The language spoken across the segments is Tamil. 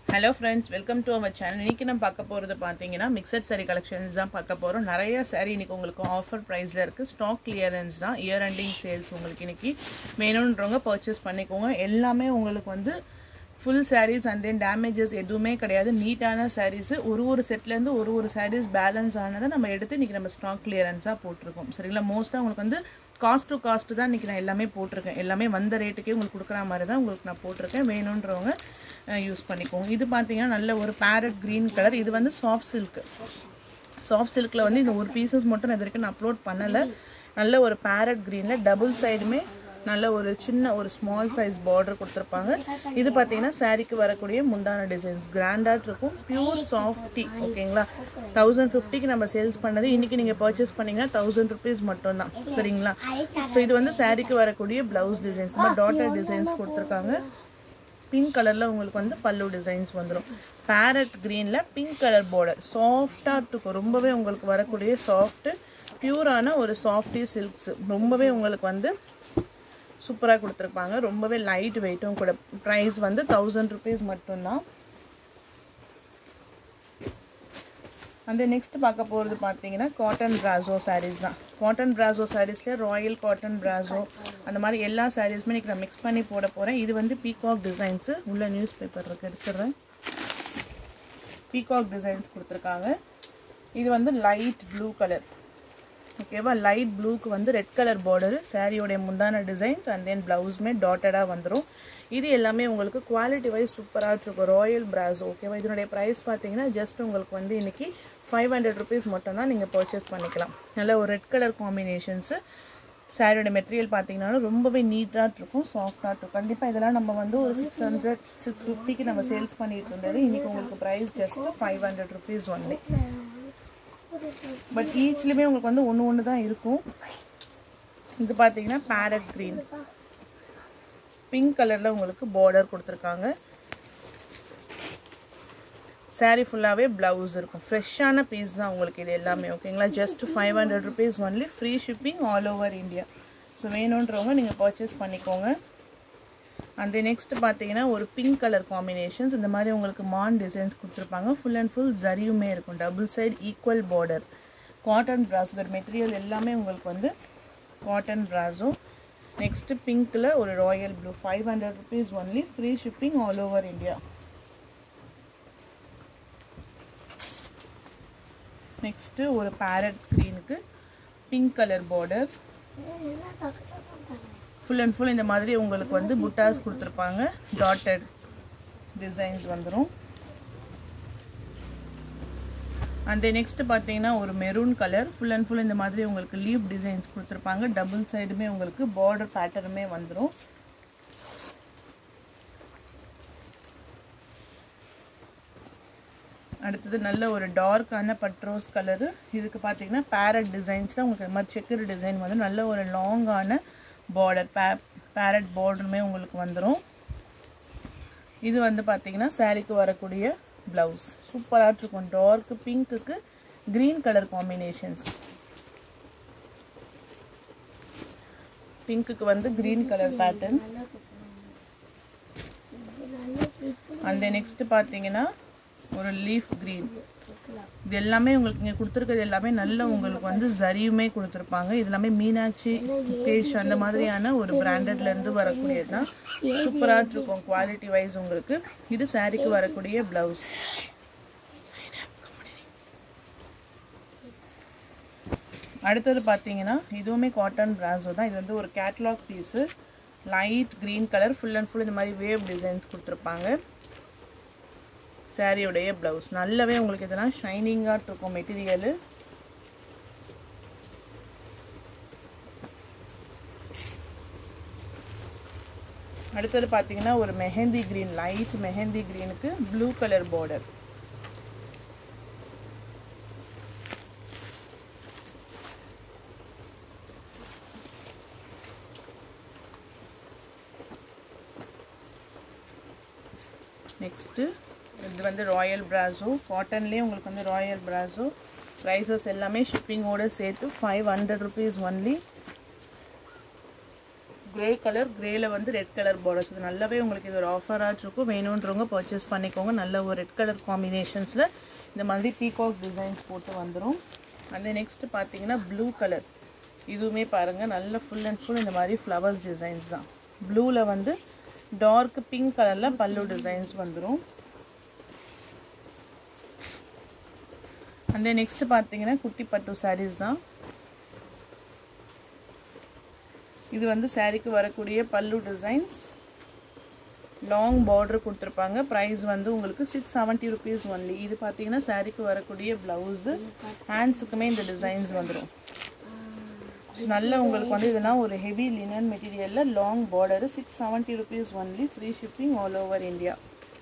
hello friends welcome to our channel இன்றைக்கி நம்ம பார்க்க போகிறது பார்த்தீங்கன்னா மிக்சட் saree கலெக்ஷன்ஸ் தான் பார்க்க போகிறோம் நிறைய saree இன்றைக்கி உங்களுக்கு ஆஃபர் ப்ரைஸில் இருக்குது ஸ்டாக் கிளியரன்ஸ் தான் இயர் எண்டிங் சேல்ஸ் உங்களுக்கு இன்றைக்கி வேணுன்றவங்க பர்ச்சேஸ் பண்ணிக்கோங்க எல்லாமே உங்களுக்கு வந்து full sarees and then damages எதுவுமே கிடையாது நீட்டான sarees ஒரு ஒரு செட்லேருந்து ஒரு ஒரு sarees பேலன்ஸ் ஆனதை நம்ம எடுத்து இன்றைக்கி நம்ம ஸ்டாக் கிளியரன்ஸாக போட்டிருக்கோம் சரிங்களா மோஸ்ட்டாக உங்களுக்கு வந்து காஸ்ட் டு காஸ்ட் தான் இன்றைக்கி நான் எல்லாமே போட்டிருக்கேன் எல்லாமே வந்த ரேட்டுக்கே உங்களுக்கு கொடுக்குற மாதிரி தான் உங்களுக்கு நான் போட்டிருக்கேன் வேணுன்றவங்க யூஸ் பண்ணிக்கோங்க இது பார்த்தீங்கன்னா நல்ல ஒரு பேரட் க்ரீன் கலர் இது வந்து சாஃப்ட் சில்க்கு சாஃப்ட் சில்கில் வந்து இந்த ஒரு பீசஸ் மட்டும் நான் இது வரைக்கும் நான் அப்லோட் பண்ணலை நல்ல ஒரு பேரட் க்ரீனில் டபுள் சைடுமே நல்ல ஒரு சின்ன ஒரு ஸ்மால் சைஸ் பார்டர் கொடுத்துருப்பாங்க இது பார்த்தீங்கன்னா சாரீக்கு வரக்கூடிய முந்தான டிசைன்ஸ் கிராண்டாக இருக்கும் பியூர் சாஃப்டி ஓகேங்களா தௌசண்ட் ஃபிஃப்டிக்கு நம்ம சேல்ஸ் பண்ணது இன்றைக்கி நீங்கள் பர்ச்சேஸ் பண்ணிங்கன்னா தௌசண்ட் ருபீஸ் மட்டும்தான் சரிங்களா ஸோ இது வந்து சாரீக்கு வரக்கூடிய ப்ளவுஸ் டிசைன்ஸ் டாட்டர் டிசைன்ஸ் கொடுத்துருக்காங்க பிங்க் கலரில் உங்களுக்கு வந்து பல்லு டிசைன்ஸ் வந்துடும் பேரட் க்ரீனில் பிங்க் கலர் பார்டர் சாஃப்டாக இருக்கும் ரொம்பவே உங்களுக்கு வரக்கூடிய சாஃப்ட்டு பியூரான ஒரு சாஃப்டி சில்க்ஸ் ரொம்பவே உங்களுக்கு வந்து சூப்பராக கொடுத்துருப்பாங்க ரொம்பவே லைட் வெயிட்டும் கூட ப்ரைஸ் வந்து தௌசண்ட் ருபீஸ் மட்டும்தான் அந்த நெக்ஸ்ட் பார்க்க போகிறது பார்த்தீங்கன்னா காட்டன் பிராசோ சாரீஸ் தான் காட்டன் பிராசோ சாரீஸில் ராயல் காட்டன் பிராசோ அந்த மாதிரி எல்லா சாரீஸுமே இன்றைக்கி நான் மிக்ஸ் பண்ணி போட போகிறேன் இது வந்து பீகாக் டிசைன்ஸு உள்ள நியூஸ் பேப்பர் இருக்கு எடுத்துடுறேன் பீகாக் டிசைன்ஸ் கொடுத்துருக்காங்க இது வந்து லைட் ப்ளூ கலர் ஓகேவா லைட் ப்ளூக்கு வந்து ரெட் கலர் பார்டரு சாரியோடைய முந்தான டிசைன்ஸ் அண்ட் தென் ப்ளவுஸுமே டாட்டடாக வந்துடும் இது எல்லாமே உங்களுக்கு குவாலிட்டி வைஸ் சூப்பராக இருக்கும் ராயல் பிராஸ் ஓகேவா இதனுடைய ப்ரைஸ் பார்த்தீங்கன்னா ஜஸ்ட் உங்களுக்கு வந்து இன்றைக்கி ஃபைவ் ஹண்ட்ரட் ருபீஸ் மட்டும் தான் நீங்கள் பர்ச்சேஸ் பண்ணிக்கலாம் நல்ல ஒரு ரெட் கலர் காம்பினேஷன்ஸு சாரியோட மெட்டீரியல் பார்த்தீங்கன்னா ரொம்பவே நீட்டாக இருக்கும் சாஃப்டாக இருக்கும் கண்டிப்பாக இதெல்லாம் நம்ம வந்து ஒரு சிக்ஸ் ஹண்ட்ரட் சிக்ஸ் ஃபிஃப்டிக்கு நம்ம சேல்ஸ் பண்ணிட்டு இருந்தது இன்றைக்கி உங்களுக்கு price just five hundred rupees only but ஈச்லேயுமே உங்களுக்கு வந்து ஒன்று ஒன்று தான் இருக்கும் இது பார்த்தீங்கன்னா பேரட் க்ரீன் பிங்க் கலரில் உங்களுக்கு பார்டர் கொடுத்துருக்காங்க சாரீ ஃபுல்லாகவே ப்ளவுஸ் இருக்கும் ஃப்ரெஷ்ஷான பீஸ் தான் உங்களுக்கு இது எல்லாமே ஓகேங்களா just five hundred rupees only free shipping all over India so வேணுன்றவங்க நீங்கள் பர்ச்சேஸ் பண்ணிக்கோங்க அந்த நெக்ஸ்ட் பார்த்தீங்கன்னா ஒரு பிங்க் கலர் காம்பினேஷன்ஸ் இந்த மாதிரி உங்களுக்கு மான் டிசைன்ஸ் கொடுத்துருப்பாங்க ஃபுல் அண்ட் ஃபுல் ஜரியுமே இருக்கும் double side equal border cotton brasso ஒரு மெட்டீரியல் எல்லாமே உங்களுக்கு வந்து காட்டன் ப்ராஸோ நெக்ஸ்ட்டு பிங்க்கில் ஒரு royal blue five hundred rupees only free shipping all over India next ஒரு பேரட் க்ரீனுக்கு pink colour border full and full இந்த மாதிரி உங்களுக்கு வந்து புட்டாஸ் கொடுத்துருப்பாங்க டாட்டட் டிசைன்ஸ் வந்துடும் அந்த நெக்ஸ்ட் பார்த்தீங்கன்னா ஒரு maroon colour full and full இந்த மாதிரி உங்களுக்கு லீவ் டிசைன்ஸ் கொடுத்துருப்பாங்க டபுள் சைடுமே உங்களுக்கு பார்டர் பேட்டர்னுமே வந்துடும் அடுத்தது நல்ல ஒரு டார்க்கான பட்ரோஸ் கலரு இதுக்கு பார்த்தீங்கன்னா பேரட் டிசைன்ஸில் உங்களுக்கு இந்த மாதிரி செக்கர் டிசைன் வந்து நல்ல ஒரு லாங்கான பார்டர் பே பேரட் பார்டருமே உங்களுக்கு வந்துடும் இது வந்து பார்த்தீங்கன்னா சாரீக்கு வரக்கூடிய ப்ளவுஸ் சூப்பராக இருக்கும் டார்க் பிங்க்குக்கு க்ரீன் கலர் காம்பினேஷன்ஸ் பிங்க்குக்கு வந்து க்ரீன் கலர் பேட்டர்ன் அந்த நெக்ஸ்ட் பார்த்தீங்கன்னா ஒரு லீஃப் க்ரீன் இது எல்லாமே உங்களுக்கு இங்கே கொடுத்துருக்கிறது எல்லாமே நல்ல உங்களுக்கு வந்து ஜரியுமே கொடுத்துருப்பாங்க இது எல்லாமே மீனாட்சி தேஷ் அந்த மாதிரியான ஒரு பிராண்டட்லேருந்து வரக்கூடியது தான் சூப்பராக இருக்கும் குவாலிட்டி வைஸ் உங்களுக்கு இது சாரீக்கு வரக்கூடிய ப்ளவுஸ் அடுத்தது பார்த்தீங்கன்னா இதுவுமே காட்டன் பிராஸோ தான் இது வந்து ஒரு catalogue piece light green colour full and full இந்த மாதிரி வேவ் டிசைன்ஸ் கொடுத்துருப்பாங்க சாரியோடைய ப்ளவுஸ் நல்லாவே உங்களுக்கு இதெல்லாம் ஷைனிங்காக இருக்கும் மெட்டீரியலு அடுத்தது பார்த்தீங்கன்னா ஒரு மெஹந்தி க்ரீன் லைட் மெஹந்தி க்ரீனுக்கு ப்ளூ கலர் பார்டர் நெக்ஸ்ட்டு இது வந்து ராயல் பிராஸோ காட்டன்லேயே உங்களுக்கு வந்து ராயல் பிராஸோ ப்ரைஸஸ் எல்லாமே ஷிப்பிங்கோடு சேர்த்து five hundred rupees only grey colour கிரேல வந்து ரெட் கலர் பார்டர்ஸ் இது நல்லாவே உங்களுக்கு இது ஒரு ஆஃபராக இருக்கும் வேணுன்றவங்க பர்ச்சேஸ் பண்ணிக்கோங்க நல்ல ஒரு ரெட் கலர் காம்பினேஷன்ஸில் இந்த மாதிரி பீகாக் டிசைன்ஸ் போட்டு வந்துடும் அந்த நெக்ஸ்ட் பார்த்தீங்கன்னா ப்ளூ கலர் இதுவுமே பாருங்கள் நல்ல ஃபுல் அண்ட் ஃபுல் இந்த மாதிரி ஃப்ளவர்ஸ் டிசைன்ஸ் தான் ப்ளூவில் வந்து டார்க் பிங்க் கலரில் பல்லு டிசைன்ஸ் வந்துடும் அந்த நெக்ஸ்ட் பார்த்தீங்கன்னா குட்டி பட்டு சாரீஸ் தான் இது வந்து சாரீக்கு வரக்கூடிய பல்லு டிசைன்ஸ் லாங் பார்டர் கொடுத்துருப்பாங்க ப்ரைஸ் வந்து உங்களுக்கு சிக்ஸ் செவன்ட்டி ருபீஸ் ஒன்லி இது பார்த்தீங்கன்னா சாரீக்கு வரக்கூடிய ப்ளவுஸு ஹேண்ட்ஸுக்குமே இந்த டிசைன்ஸ் வந்துடும் நல்ல உங்களுக்கு வந்து இதெல்லாம் ஒரு ஹெவி லினன் மெட்டீரியலில் long border six seventy rupees only free shipping all over India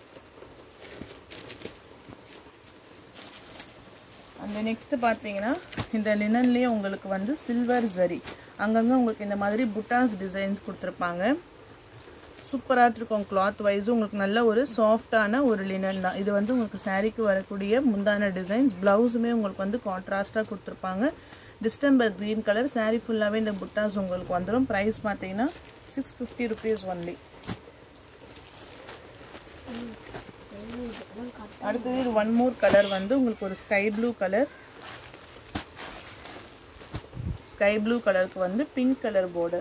அந்த நெக்ஸ்ட் பார்த்தீங்கன்னா இந்த லினன்லேயே உங்களுக்கு வந்து சில்வர் ஜரி அங்கங்கே உங்களுக்கு இந்த மாதிரி புட்டாஸ் டிசைன்ஸ் கொடுத்துருப்பாங்க சூப்பராக இருக்கும் கிளாத் வைஸும் உங்களுக்கு நல்ல ஒரு சாஃப்டான ஒரு லினன் தான் இது வந்து உங்களுக்கு சாரீக்கு வரக்கூடிய முந்தான டிசைன்ஸ் ப்ளவுஸுமே உங்களுக்கு வந்து கான்ட்ராஸ்டாக கொடுத்துருப்பாங்க டிஸ்டம்பர் க்ரீன் கலர் சாரீ ஃபுல்லாகவே இந்த புட்டாஸ் உங்களுக்கு வந்துடும் ப்ரைஸ் பார்த்தீங்கன்னா சிக்ஸ் ஃபிஃப்டி ருபீஸ் ஒன்லி அடுத்தது இது ஒன் மோர் கலர் வந்து உங்களுக்கு ஒரு sky blue colour sky blue கலருக்கு வந்து pink colour border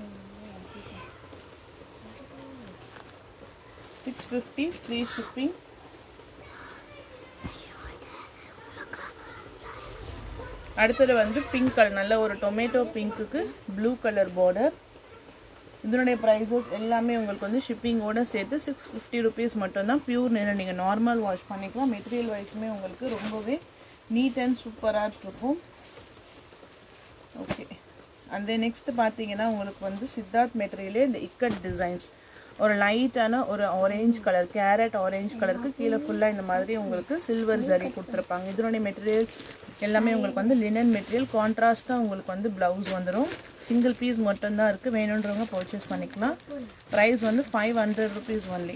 six fifty free shipping அடுத்தது வந்து பிங்க் கலர் நல்ல ஒரு டொமேட்டோ பிங்க்குக்கு ப்ளூ கலர் பார்டர் இதனுடைய ப்ரைஸஸ் எல்லாமே உங்களுக்கு வந்து ஷிப்பிங்கோட சேர்த்து சிக்ஸ் ஃபிஃப்டி ருபீஸ் மட்டும்தான் பியூர் நேரம் நீங்கள் நார்மல் வாஷ் பண்ணிக்கலாம் மெட்டீரியல் வைஸுமே உங்களுக்கு ரொம்பவே நீட் அண்ட் சூப்பராக இருக்கும் ஓகே அந்த நெக்ஸ்ட் பார்த்தீங்கன்னா உங்களுக்கு வந்து சித்தார்த் மெட்டீரியலே இந்த இக்கட் டிசைன்ஸ் ஒரு லைட்டான ஒரு ஆரேஞ்ச் கலர் கேரட் ஆரேஞ்ச் கலருக்கு கீழே ஃபுல்லாக இந்த மாதிரி உங்களுக்கு சில்வர் ஜரி கொடுத்துருப்பாங்க இதனுடைய மெட்டீரியல் எல்லாமே உங்களுக்கு வந்து லினன் மெட்டீரியல் கான்ட்ராஸ்ட்டாக உங்களுக்கு வந்து ப்ளவுஸ் வந்துடும் சிங்கிள் பீஸ் மட்டும்தான் இருக்குது வேணுன்றவங்க பர்ச்சேஸ் பண்ணிக்கலாம் ப்ரைஸ் வந்து ஃபைவ் ஹண்ட்ரட் ருபீஸ் ஒன்லி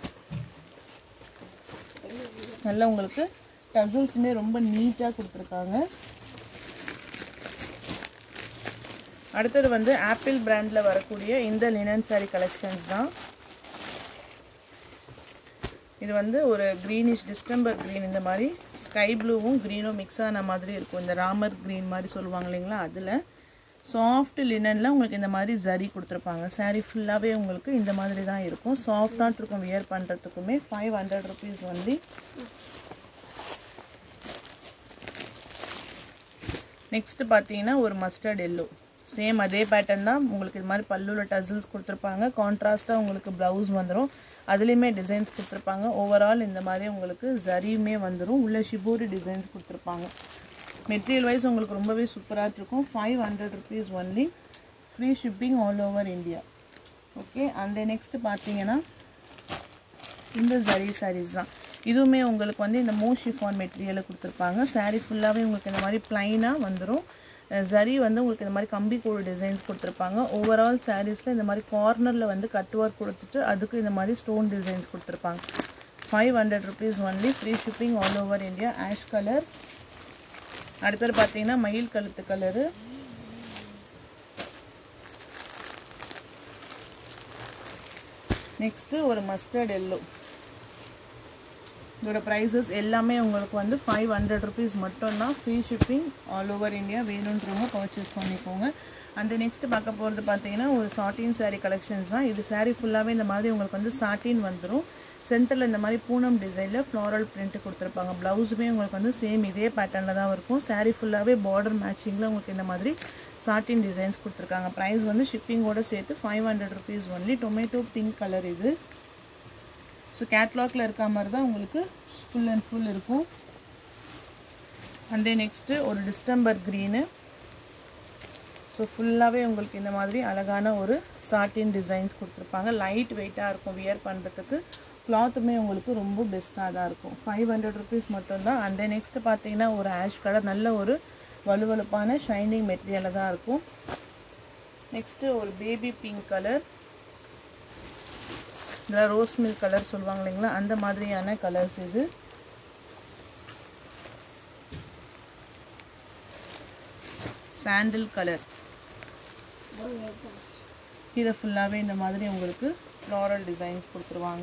நல்லா உங்களுக்கு டசல்ஸுமே ரொம்ப நீட்டாக கொடுத்துருக்காங்க அடுத்தது வந்து ஆப்பிள் பிராண்டில் வரக்கூடிய இந்த லினன் சாரி கலெக்ஷன்ஸ் தான் இது வந்து ஒரு க்ரீனிஷ் டிஸ்டம்பர் க்ரீன் இந்த மாதிரி ஸ்கை ப்ளூவும் க்ரீனும் மிக்ஸ் ஆன மாதிரி இருக்கும் இந்த ராமர் க்ரீன் மாதிரி சொல்லுவாங்க இல்லைங்களா அதில் சாஃப்ட் லினனில் உங்களுக்கு இந்த மாதிரி ஜரி கொடுத்துருப்பாங்க சாரீ ஃபுல்லாகவே உங்களுக்கு இந்த மாதிரி தான் இருக்கும் சாஃப்டாக இருக்கும் வியர் பண்ணுறதுக்குமே five hundred rupees only next பார்த்தீங்கன்னா ஒரு மஸ்டர்ட் எல்லோ சேம் அதே பேட்டர்ன் தான் உங்களுக்கு இது மாதிரி பல்லுவில் டசில்ஸ் கொடுத்துருப்பாங்க கான்ட்ராஸ்ட்டாக உங்களுக்கு ப்ளவுஸ் வந்துடும் அதுலேயுமே டிசைன்ஸ் கொடுத்துருப்பாங்க ஓவரால் இந்த மாதிரி உங்களுக்கு ஜரியுமே வந்துடும் உள்ள ஷிபூரி டிசைன்ஸ் கொடுத்துருப்பாங்க மெட்டீரியல் வைஸ் உங்களுக்கு ரொம்பவே சூப்பராக இருக்கும் five hundred rupees only free shipping all over India okay அந்த நெக்ஸ்ட்டு பார்த்தீங்கன்னா இந்த ஜரி சாரீஸ் தான் இதுவுமே உங்களுக்கு வந்து இந்த மோ ஷிஃபான் மெட்டீரியலை கொடுத்துருப்பாங்க சாரீ ஃபுல்லாகவே உங்களுக்கு இந்த மாதிரி ப்ளைனாக வந்துடும் ஜரி வந்து உங்களுக்கு இந்த மாதிரி கம்பி கூடு டிசைன்ஸ் கொடுத்துருப்பாங்க ஓவரால் சாரீஸில் இந்த மாதிரி கார்னரில் வந்து கட் ஒர்க் கொடுத்துட்டு அதுக்கு இந்த மாதிரி ஸ்டோன் டிசைன்ஸ் கொடுத்துருப்பாங்க five hundred rupees only free shipping all over India ash colour அடுத்தது பார்த்தீங்கன்னா மயில் கழுத்து கலரு நெக்ஸ்ட்டு ஒரு மஸ்டர்ட் எல்லோ இதோட ப்ரைஸஸ் எல்லாமே உங்களுக்கு வந்து ஃபைவ் ஹண்ட்ரட் ருபீஸ் மட்டும்தான் free shipping all over India வேணுன்றவங்க பர்ச்சேஸ் பண்ணிக்கோங்க அந்த நெக்ஸ்ட் பார்க்க போகிறது பார்த்தீங்கன்னா ஒரு சாட்டின் saree கலெக்ஷன்ஸ் தான் இது saree ஃபுல்லாகவே இந்த மாதிரி உங்களுக்கு வந்து சாட்டின் வந்துடும் சென்டரில் இந்த மாதிரி பூனம் டிசைனில் ஃப்ளாரல் பிரிண்ட் கொடுத்துருப்பாங்க ப்ளவுஸுமே உங்களுக்கு வந்து சேம் இதே பேட்டர்னில் தான் இருக்கும் saree ஃபுல்லாகவே பார்டர் மேட்சிங்கில் உங்களுக்கு இந்த மாதிரி சாட்டின் டிசைன்ஸ் கொடுத்துருக்காங்க ப்ரைஸ் வந்து ஷிப்பிங்கோட சேர்த்து five hundred rupees only tomato pink colour இது ஸோ கேட்லாக்ல இருக்க மாதிரி தான் உங்களுக்கு ஃபுல் அண்ட் ஃபுல் இருக்கும் அண்ட் நெக்ஸ்ட்டு ஒரு டிஸ்டம்பர் க்ரீனு ஸோ ஃபுல்லாகவே உங்களுக்கு இந்த மாதிரி அழகான ஒரு சாட்டின் டிசைன்ஸ் கொடுத்துருப்பாங்க லைட் வெயிட்டாக இருக்கும் வியர் பண்ணுறதுக்கு கிளாத்துமே உங்களுக்கு ரொம்ப பெஸ்ட்டாக தான் இருக்கும் ஃபைவ் ஹண்ட்ரட் ருபீஸ் மட்டும்தான் அண்ட் நெக்ஸ்ட்டு பார்த்தீங்கன்னா ஒரு ஆஷ் கலர் நல்ல ஒரு வலுவலுப்பான ஷைனிங் மெட்டீரியலில் தான் இருக்கும் நெக்ஸ்ட்டு ஒரு பேபி பிங்க் கலர் இதில் ரோஸ் மில்க் கலர் சொல்லுவாங்க இல்லைங்களா அந்த மாதிரியான கலர்ஸ் இது சாண்டில் கலர் கீழே ஃபுல்லாகவே இந்த மாதிரி உங்களுக்கு ஃப்ளாரல் டிசைன்ஸ் கொடுத்துருவாங்க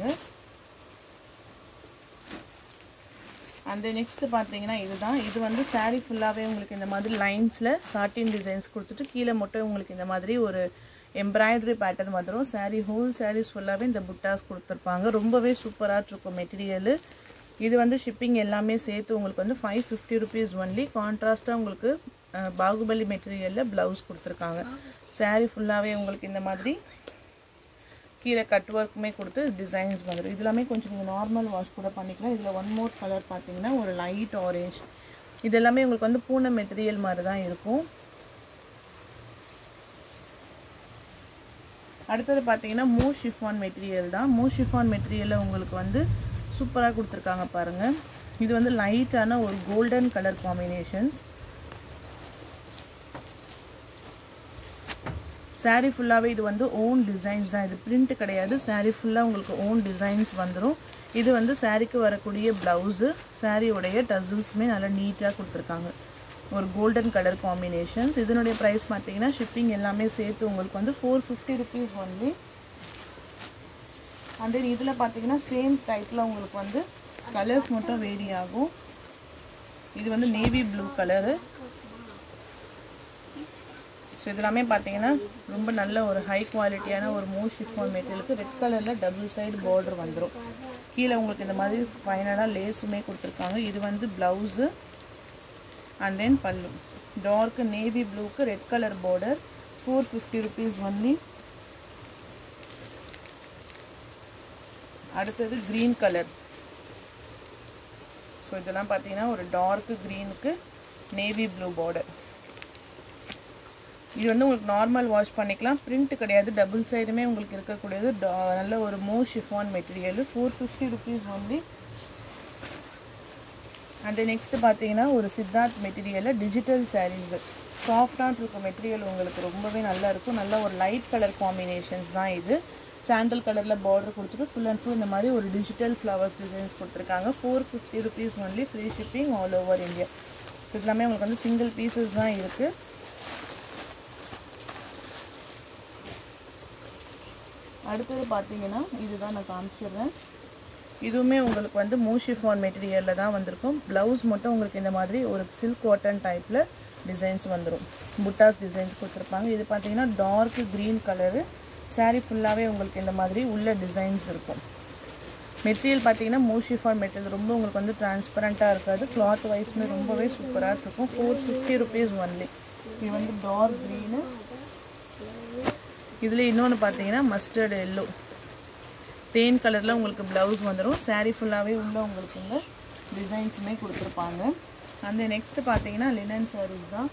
அந்த நெக்ஸ்ட்டு பார்த்தீங்கன்னா இதுதான் இது வந்து saree ஃபுல்லாகவே உங்களுக்கு இந்த மாதிரி லைன்ஸில் சாட்டின் டிசைன்ஸ் கொடுத்துட்டு கீழே மட்டும் உங்களுக்கு இந்த மாதிரி ஒரு எம்ப்ராய்டரி பேட்டர்ன் வந்துடும் saree ஹோல் sarees ஃபுல்லாகவே இந்த புட்டாஸ் கொடுத்துருப்பாங்க ரொம்பவே சூப்பராக இருக்கும் மெட்டீரியலு இது வந்து ஷிப்பிங் எல்லாமே சேர்த்து உங்களுக்கு வந்து ஃபைவ் ஃபிஃப்டி ருபீஸ் ஒன்லி கான்ட்ராஸ்ட்டாக உங்களுக்கு அஹ், பாகுபலி மெட்டீரியலில் ப்ளவுஸ் கொடுத்துருக்காங்க saree ஃபுல்லாகவே உங்களுக்கு இந்த மாதிரி கீழே கட் ஒர்க்குமே கொடுத்து டிசைன்ஸ் வந்துடும் இது எல்லாமே கொஞ்சம் நீங்கள் நார்மல் வாஷ் கூட பண்ணிக்கலாம் இதில் ஒன் மோர் கலர் பார்த்தீங்கன்னா ஒரு லைட் ஆரேஞ்ச் இது எல்லாமே உங்களுக்கு வந்து பூனை மெட்டீரியல் மாதிரி தான் இருக்கும் அடுத்தது பார்த்தீங்கன்னா மூ ஷிஃபான் மெட்டீரியல் தான் மூ ஷிஃபான் மெட்டீரியலில் உங்களுக்கு வந்து சூப்பராக கொடுத்துருக்காங்க பாருங்கள் இது வந்து லைட்டான ஒரு கோல்டன் கலர் காம்பினேஷன்ஸ் saree ஃபுல்லாகவே இது வந்து ஓன் டிசைன்ஸ் தான் இது பிரிண்ட் கிடையாது saree ஃபுல்லாக உங்களுக்கு ஓன் டிசைன்ஸ் வந்துடும் இது வந்து சாரீக்கு வரக்கூடிய ப்ளவுஸு சாரியோடைய டசில்ஸுமே நல்லா நீட்டாக கொடுத்துருக்காங்க ஒரு கோல்டன் கலர் காம்பினேஷன்ஸ் இதனுடைய ப்ரைஸ் பார்த்தீங்கன்னா ஷிப்பிங் எல்லாமே சேர்த்து உங்களுக்கு வந்து four fifty rupees only and then இதில் பார்த்தீங்கன்னா சேம் டைப்பில் உங்களுக்கு வந்து கலர்ஸ் மட்டும் வேரி ஆகும் இது வந்து நேவி ப்ளூ கலரு ஸோ இதெல்லாமே பார்த்தீங்கன்னா ரொம்ப நல்ல ஒரு ஹை குவாலிட்டியான ஒரு மூ ஷிஃபான் மெட்டீரியலுக்கு ரெட் கலரில் டபுள் சைடு பார்டர் வந்துடும் கீழே உங்களுக்கு இந்த மாதிரி ஃபைனலாக லேஸுமே கொடுத்துருக்காங்க இது வந்து blouse and then pallu dark navy ப்ளூக்கு red colour border four fifty rupees only அடுத்தது க்ரீன் கலர் ஸோ இதெல்லாம் பார்த்தீங்கன்னா ஒரு டார்க் க்ரீனுக்கு நேவி ப்ளூ பார்டர் இது வந்து உங்களுக்கு நார்மல் வாஷ் பண்ணிக்கலாம் பிரிண்ட் கிடையாது டபுள் சைடுமே உங்களுக்கு இருக்கக்கூடியது டா- நல்ல ஒரு மோ chiffon material four fifty rupees only and next பார்த்தீங்கன்னா ஒரு சித்தார்த் மெட்டீரியலில் டிஜிட்டல் சாரீஸு சாஃப்டாக இருக்க மெட்டீரியல் உங்களுக்கு ரொம்பவே நல்லா இருக்கும் நல்ல ஒரு லைட் கலர் காம்பினேஷன்ஸ் தான் இது சாண்டல் கலரில் பார்டர் கொடுத்துட்டு ஃபுல் அண்ட் ஃபுல் இந்த மாதிரி ஒரு டிஜிட்டல் ஃப்ளவர்ஸ் டிசைன்ஸ் கொடுத்துருக்காங்க four fifty rupees only free shipping all over India இது எல்லாமே உங்களுக்கு வந்து சிங்கிள் பீசஸ் தான் இருக்குது அடுத்தது பார்த்தீங்கன்னா இதுதான் நான் காமிச்சிடுறேன் இதுவுமே உங்களுக்கு வந்து மூஷிஃபான் மெட்டீரியலில் தான் வந்திருக்கும் ப்ளவுஸ் மட்டும் உங்களுக்கு இந்த மாதிரி ஒரு சில்க் காட்டன் டைப்பில் டிசைன்ஸ் வந்துடும் புட்டாஸ் டிசைன்ஸ் கொடுத்துருப்பாங்க இது பார்த்தீங்கன்னா டார்க் க்ரீன் கலரு saree ஃபுல்லாகவே உங்களுக்கு இந்த மாதிரி உள்ள டிசைன்ஸ் இருக்கும் மெட்டீரியல் பார்த்தீங்கன்னா மூஷிஃபான் மெட்டீரியல் ரொம்ப உங்களுக்கு வந்து டிரான்ஸ்பரண்ட்டாக இருக்காது கிளாத் வைஸ்மே ரொம்பவே சூப்பராக இருக்கும் ஃபோர் ஃபிஃப்டி ருபீஸ் ஒன்லி இது வந்து டார்க் க்ரீனு இதில் இன்னொன்று பார்த்தீங்கன்னா மஸ்டர்ட் எல்லோ தேன் கலரில் உங்களுக்கு ப்ளவுஸ் வந்துடும் saree ஃபுல்லாகவே உள்ள உங்களுக்கு இந்த டிசைன்ஸுமே கொடுத்துருப்பாங்க அந்த நெக்ஸ்ட் பார்த்தீங்கன்னா லினன் sarees தான்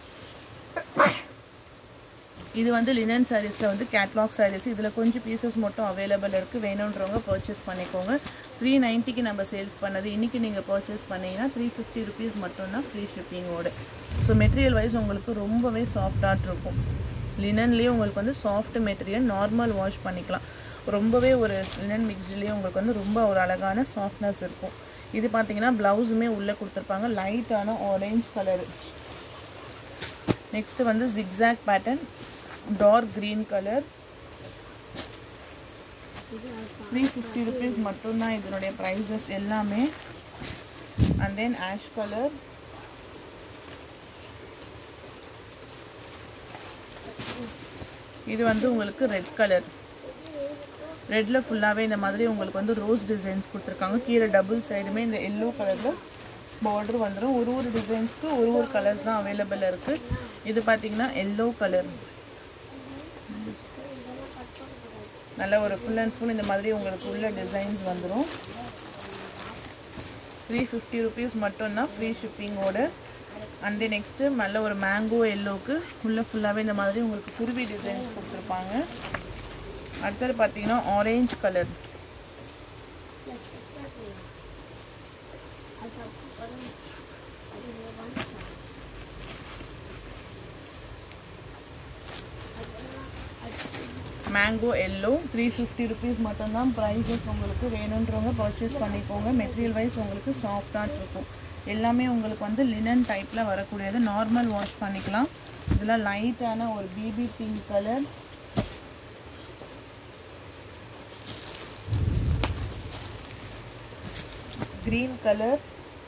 இது வந்து லினன் சாரீஸில் வந்து கேட்லாக் சாரீஸ் இதில் கொஞ்சம் பீசஸ் மட்டும் அவைலபிள் இருக்குது வேணுன்றவங்க பர்ச்சேஸ் பண்ணிக்கோங்க த்ரீ நைன்ட்டிக்கு நம்ம சேல்ஸ் பண்ணது இன்றைக்கி நீங்கள் பர்ச்சேஸ் பண்ணீங்கன்னா த்ரீ ஃபிஃப்டி ருபீஸ் மட்டும்தான் ஃப்ரீ ஷிப்பிங்கோட ஸோ மெட்டீரியல் வைஸ் உங்களுக்கு ரொம்பவே சாஃப்டாக இருக்கும் லினன்லேயே உங்களுக்கு வந்து சாஃப்ட் மெட்டீரியல் நார்மல் வாஷ் பண்ணிக்கலாம் ரொம்பவே ஒரு லினன் மிக்ஸ்ட்லேயே உங்களுக்கு வந்து ரொம்ப ஒரு அழகான சாஃப்ட்னஸ் இருக்கும் இது பார்த்தீங்கன்னா ப்ளவுஸுமே உள்ளே கொடுத்துருப்பாங்க லைட்டான ஆரஞ்ச் கலரு நெக்ஸ்ட் வந்து zigzag pattern dark green colour three fifty rupees மட்டும்தான் இதனுடைய ப்ரைஸஸ் எல்லாமே அண்ட் தென் ஆஷ் கலர் இது வந்து உங்களுக்கு ரெட் கலர் ரெட்டில் ஃபுல்லாகவே இந்த மாதிரி உங்களுக்கு வந்து ரோஸ் டிசைன்ஸ் கொடுத்துருக்காங்க கீழே டபுள் சைடுமே இந்த எல்லோ கலரில் பார்டர் வந்துடும் ஒரு ஒரு டிசைன்ஸ்க்கு ஒரு ஒரு கலர்ஸ் தான் அவைலபிள் இருக்குது இது பார்த்தீங்கன்னா எல்லோ கலர் நல்ல ஒரு ஃபுல் அண்ட் ஃபுல் இந்த மாதிரி உங்களுக்கு உள்ள டிசைன்ஸ் வந்துடும் த்ரீ ஃபிஃப்டி ருபீஸ் மட்டும்தான் ஃப்ரீ ஷிப்பிங்கோட அண்ட் நெக்ஸ்ட்டு நல்ல ஒரு மேங்கோ எல்லோவுக்கு உள்ள ஃபுல்லாகவே இந்த மாதிரி உங்களுக்கு குருவி டிசைன்ஸ் கொடுத்துருப்பாங்க அடுத்தது பார்த்தீங்கன்னா orange colour mango yellow three fifty rupees மட்டும்தான் ப்ரைஸஸ் உங்களுக்கு வேணுன்றவங்க பர்ச்சேஸ் பண்ணிக்கோங்க மெட்டீரியல் வைஸ் உங்களுக்கு சாஃப்டாக இருக்கும் எல்லாமே உங்களுக்கு வந்து லினன் டைப்பில் வரக்கூடியது நார்மல் வாஷ் பண்ணிக்கலாம் இதில் லைட்டான ஒரு baby pink colour green colour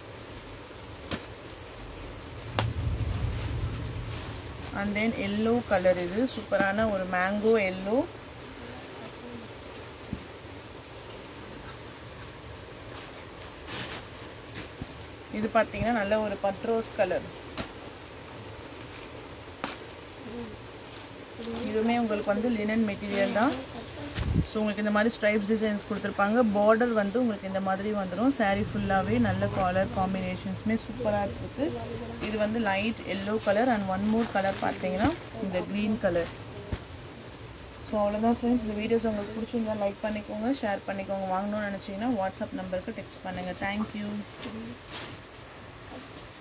and then yellow colour இது சூப்பரான ஒரு மேங்கோ எல்லோ இது பார்த்தீங்கன்னா நல்ல ஒரு பட்ரோஸ் கலர் இதுவுமே உங்களுக்கு வந்து லினன் மெட்டீரியல் தான் ஸோ உங்களுக்கு இந்த மாதிரி ஸ்ட்ரைப்ஸ் டிசைன்ஸ் கொடுத்துருப்பாங்க பார்டர் வந்து உங்களுக்கு இந்த மாதிரி வந்துடும் saree ஃபுல்லாகவே நல்ல கலர் காம்பினேஷன்ஸுமே சூப்பராக இருக்குது இது வந்து light yellow colour and one more colour பார்த்தீங்கன்னா இந்த க்ரீன் கலர் ஸோ அவ்வளோதான் ஃப்ரெண்ட்ஸ் இந்த வீடியோஸ் உங்களுக்கு பிடிச்சிருந்தா லைக் பண்ணிக்கோங்க ஷேர் பண்ணிக்கோங்க வாங்கணும்னு நினச்சிங்கன்னா வாட்ஸ்அப் நம்பருக்கு டெக்ஸ்ட் பண்ணுங்கள் தேங்க்யூ